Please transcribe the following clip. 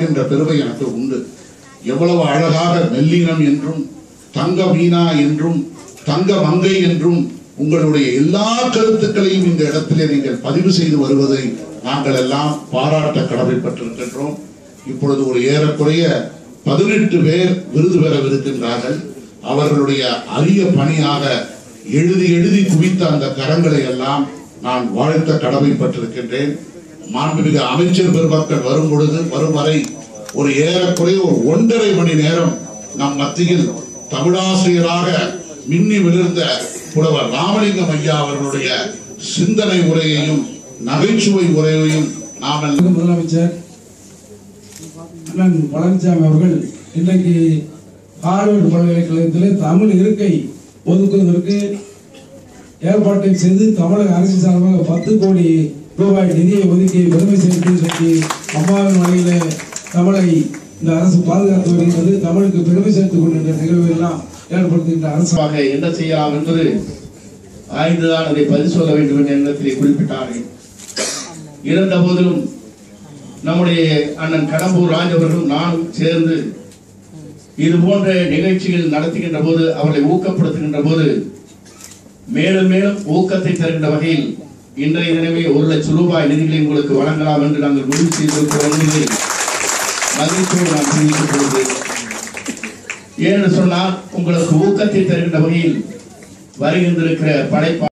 பார்க்கின்ற பெருமை எனக்கு உண்டு எவ்வளவு அழகாக மெல்லினம் என்றும் தங்க மீனா என்றும் தங்க மங்கை என்றும் உங்களுடைய எல்லா கருத்துக்களையும் இந்த இடத்திலே நீங்கள் பதிவு செய்து வருவதை நாங்கள் எல்லாம் பாராட்ட கடமைப்பட்டிருக்கின்றோம் இப்பொழுது ஒரு ஏறக்குறைய பதினெட்டு பேர் விருது பெறவிருக்கின்றார்கள் அவர்களுடைய அரிய பணியாக எழுதி எழுதி குவித்த அந்த கரங்களை எல்லாம் நான் வாழ்த்த கடமைப்பட்டிருக்கின்றேன் மாண்புமிகு அமைச்சர் பெருமக்கள் வரும் பொழுது வரும் வரை ஒரு ஏறக்குறைய ஒரு ஒன்றரை மணி நேரம் நம் மத்தியில் தமிழாசிரியராக மின்னி விழுந்த புலவர் ராமலிங்கம் ஐயா அவர்களுடைய சிந்தனை உரையையும் நகைச்சுவை உரையையும் நாம் எல்லாம் தமிழக முதலமைச்சர் அண்ணன் பழனிசாமி அவர்கள் இன்றைக்கு ஹார்வர்டு பல்கலைக்கழகத்தில் தமிழ் இருக்கை ஒதுக்குவதற்கு ஏற்பாட்டை செய்து தமிழக அரசு சார்பாக பத்து கோடி ரூபாய் நிதியை ஒதுக்கி பெருமை சேர்த்து இன்றைக்கு அம்மாவின் வழியில தமிழை இந்த அரசு பாதுகாத்து வருகிறது தமிழுக்கு பெருமை சேர்த்துக் கொண்டிருக்கிற நிகழ்வு எல்லாம் ஏற்படுத்துகின்ற அரசு சிறப்பாக என்ன செய்யலாம் என்பது ஆய்ந்துதான் அதை பதில் சொல்ல வேண்டும் என்ற எண்ணத்திலே குறிப்பிட்டார்கள் இருந்த போதிலும் நம்முடைய அண்ணன் கடம்பூர் ராஜ் அவர்களும் நானும் சேர்ந்து இது போன்ற நிகழ்ச்சிகள் நடத்துகின்ற போது அவர்களை ஊக்கப்படுத்துகின்ற போது மேலும் மேலும் ஊக்கத்தை தருகின்ற வகையில் இன்றைய தினமே ஒரு லட்சம் ரூபாய் நிதிகளை உங்களுக்கு வழங்கலாம் என்று நாங்கள் முடிவு செய்திருக்கிறோம் என்பதை மகிழ்ச்சியோடு நான் தெரிவித்துக் கொள்கிறேன் ஏனென்று சொன்னால் உங்களுக்கு ஊக்கத்தை தருகின்ற வகையில் வருகின்றிருக்கிற படைப்பா